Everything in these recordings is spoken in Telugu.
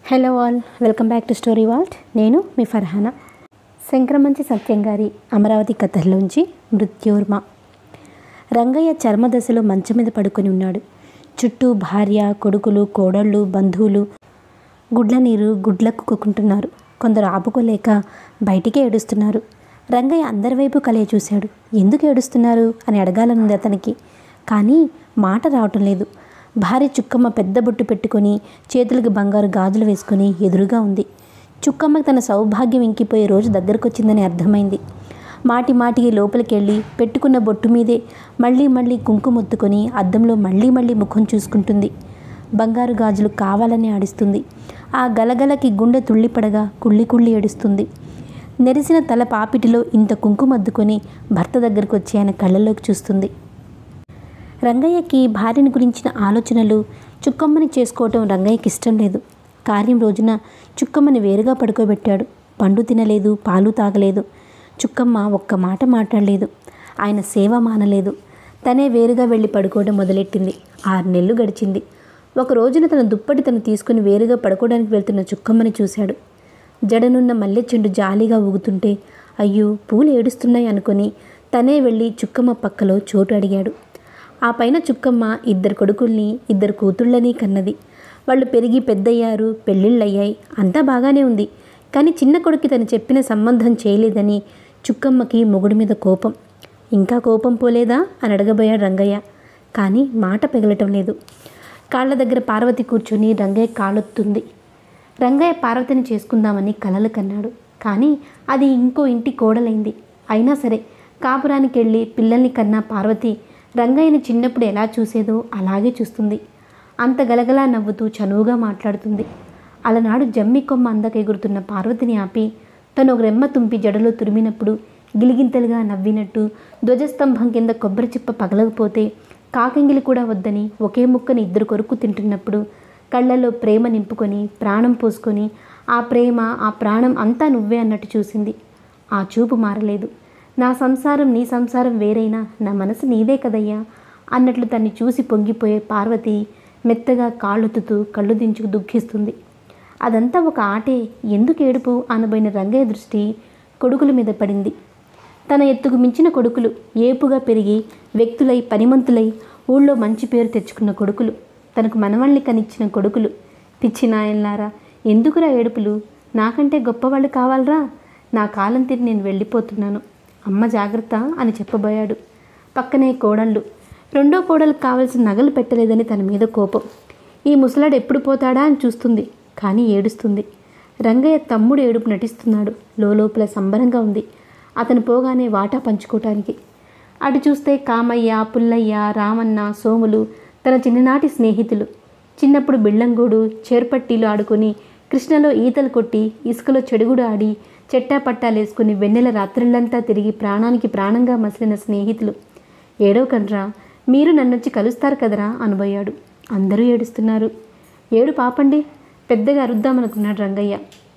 hello all welcome back to story vault నేను మీ ఫర్హానా శంకరమంచి సత్యం గారి అమరావతి కథల్లోంచి మృత్యోర్మ రంగయ్య చర్మదశలో మంచం మీద పడుకొని ఉన్నాడు చుట్టూ భార్య కొడుకులు కోడళ్ళు బంధువులు గుడ్ల నీరు గుడ్లకు కొక్కుంటున్నారు కొందరు ఆపుకోలేక బయటికి ఏడుస్తున్నారు రంగయ్య అందరి వైపు కలయ చూశాడు ఎందుకు ఏడుస్తున్నారు అని అడగాలనుంది అతనికి కానీ మాట రావటం లేదు భార్య చుక్కమ్మ పెద్ద బొట్టు పెట్టుకొని చేతులకి బంగారు గాజులు వేసుకొని ఎదురుగా ఉంది చుక్కమ్మకి తన సౌభాగ్యం ఇంకిపోయే రోజు దగ్గరకు వచ్చిందని అర్థమైంది మాటి మాటికి లోపలికి వెళ్ళి పెట్టుకున్న బొట్టు మీదే మళ్ళీ మళ్ళీ కుంకుమొత్తుకొని అద్దంలో మళ్ళీ మళ్ళీ ముఖం చూసుకుంటుంది బంగారు గాజులు కావాలని ఆడిస్తుంది ఆ గలగలకి గుండె తుళ్ళిపడగా కుళ్ళి కుళ్ళి ఏడుస్తుంది నెరిసిన తల పాపిటిలో ఇంత కుంకుమద్దుకొని భర్త దగ్గరకు వచ్చి ఆయన కళ్ళలోకి చూస్తుంది రంగయ్యకి భార్యని గురించిన ఆలోచనలు చుక్కమ్మని చేసుకోవటం రంగయ్యకి ఇష్టం లేదు కార్యం రోజున చుక్కమ్మని వేరుగా పడుకోబెట్టాడు పండు తినలేదు పాలు తాగలేదు చుక్కమ్మ ఒక్క మాట మాట్లాడలేదు ఆయన సేవ మానలేదు తనే వేరుగా వెళ్ళి పడుకోవడం మొదలెట్టింది ఆరు నెలలు గడిచింది ఒక రోజున తన దుప్పటి తను తీసుకుని వేరుగా పడుకోవడానికి వెళ్తున్న చుక్కమ్మని చూశాడు జడనున్న మల్లె చెండు జాలీగా ఊగుతుంటే అయ్యో పూలు ఏడుస్తున్నాయి అనుకొని తనే వెళ్ళి చుక్కమ్మ పక్కలో చోటు అడిగాడు ఆ పైన చుక్కమ్మ ఇద్దరు కొడుకుల్ని ఇద్దరు కూతుళ్ళని కన్నది వాళ్ళు పెరిగి పెద్దయ్యారు పెళ్ళిళ్ళయ్యాయి అంతా బాగానే ఉంది కానీ చిన్న కొడుక్కి తను చెప్పిన సంబంధం చేయలేదని చుక్కమ్మకి మొగుడు మీద కోపం ఇంకా కోపం పోలేదా అని అడగబోయాడు రంగయ్య కానీ మాట పెగలటం లేదు కాళ్ళ దగ్గర పార్వతి కూర్చొని రంగయ్య కాళ్ళొత్తుంది రంగయ్య పార్వతిని చేసుకుందామని కలలు కన్నాడు కానీ అది ఇంకో ఇంటి కోడలైంది అయినా సరే కాపురానికి వెళ్ళి పిల్లల్ని కన్నా పార్వతి రంగయ్యని చిన్నప్పుడు ఎలా చూసేదో అలాగే చూస్తుంది అంత గలగలా నవ్వుతూ చనువుగా మాట్లాడుతుంది అలనాడు జమ్మి కొమ్మ అందక ఎగురుతున్న పార్వతిని ఆపి తను ఒక రెమ్మ తుంపి జడలో తురిమినప్పుడు గిలిగింతలుగా నవ్వినట్టు ధ్వజస్తంభం కింద కొబ్బరి చిప్ప పగలకపోతే కాకంగిలి కూడా వద్దని ఒకే ముక్కని ఇద్దరు కొరుకు తింటున్నప్పుడు కళ్ళల్లో ప్రేమ నింపుకొని ప్రాణం పోసుకొని ఆ ప్రేమ ఆ ప్రాణం అంతా నువ్వే అన్నట్టు చూసింది ఆ చూపు మారలేదు నా సంసారం నీ సంసారం వేరైనా నా మనసు నీదే కదయ్యా అన్నట్లు తన్ని చూసి పొంగిపోయే పార్వతి మెత్తగా కాళ్ళొత్తుతూ కళ్ళు దించుకు దుఃఖిస్తుంది అదంతా ఒక ఆటే ఎందుకు ఏడుపు అనబోయిన రంగయ్య దృష్టి కొడుకుల మీద పడింది తన ఎత్తుకు మించిన కొడుకులు ఏపుగా పెరిగి వ్యక్తులై పనిమంతులై ఊళ్ళో మంచి పేరు తెచ్చుకున్న కొడుకులు తనకు మనవల్ని కనిచ్చిన కొడుకులు పిచ్చి నాయన్లారా ఎందుకురా ఏడుపులు నాకంటే గొప్పవాళ్ళు కావాలరా నా కాలం తిరిగి నేను వెళ్ళిపోతున్నాను అమ్మ జాగ్రత్త అని చెప్పబోయాడు పక్కనే కోడళ్ళు రెండో కోడలకు కావలసిన నగలు పెట్టలేదని తన మీద కోపం ఈ ముసలాడు ఎప్పుడు పోతాడా అని చూస్తుంది కానీ ఏడుస్తుంది రంగయ్య తమ్ముడు ఏడుపు నటిస్తున్నాడు లోపల సంబరంగా ఉంది అతను పోగానే వాటా పంచుకోవటానికి అటు చూస్తే కామయ్య పుల్లయ్య రామన్న సోములు తన చిన్ననాటి స్నేహితులు చిన్నప్పుడు బిళ్ళంగూడు చేర్పట్టీలు ఆడుకొని కృష్ణలో ఈతలు కొట్టి ఇసుకలో చెడుగుడు ఆడి చెట్టా పట్టాలేసుకుని వెన్నెల రాత్రులంతా తిరిగి ప్రాణానికి ప్రాణంగా మసిలిన స్నేహితులు ఏడో కండ్రా మీరు నన్నొచ్చి కలుస్తారు కదరా అనబోయాడు అందరూ ఏడుస్తున్నారు ఏడు పాపండి పెద్దగా అరుద్దామనుకున్నాడు రంగయ్య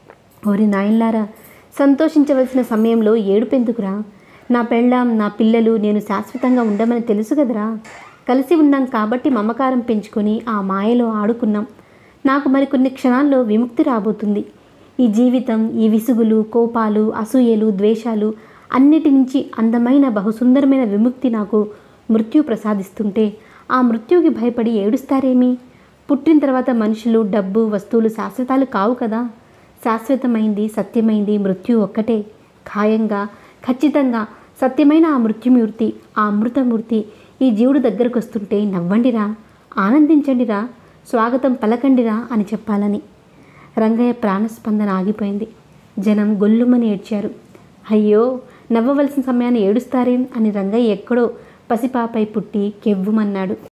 ఓరి నాయన్లారా సంతోషించవలసిన సమయంలో ఏడుపెందుకురా నా పెళ్ళాం నా పిల్లలు నేను శాశ్వతంగా ఉండమని తెలుసు కదరా కలిసి ఉన్నాం కాబట్టి మమకారం పెంచుకొని ఆ మాయలో ఆడుకున్నాం నాకు మరికొన్ని క్షణాల్లో విముక్తి రాబోతుంది ఈ జీవితం ఈ విసుగులు కోపాలు అసూయలు ద్వేషాలు అన్నిటి నుంచి అందమైన బహుసుందరమైన విముక్తి నాకు మృత్యు ప్రసాదిస్తుంటే ఆ మృత్యుకి భయపడి ఏడుస్తారేమి పుట్టిన తర్వాత మనుషులు డబ్బు వస్తువులు శాశ్వతాలు కావు కదా శాశ్వతమైంది సత్యమైంది మృత్యు ఒక్కటే ఖాయంగా ఖచ్చితంగా సత్యమైన ఆ మృత్యుమూర్తి ఆ అమృతమూర్తి ఈ జీవుడు దగ్గరకు వస్తుంటే నవ్వండిరా ఆనందించండిరా స్వాగతం పలకండిరా అని చెప్పాలని రంగయ్య ప్రాణస్పందన ఆగిపోయింది జనం గొల్లుమని ఏడ్చారు అయ్యో నవ్వవలసిన సమయాన్ని ఏడుస్తారేం అని రంగయ్య ఎక్కడో పసిపాపై పుట్టి కెవ్వుమన్నాడు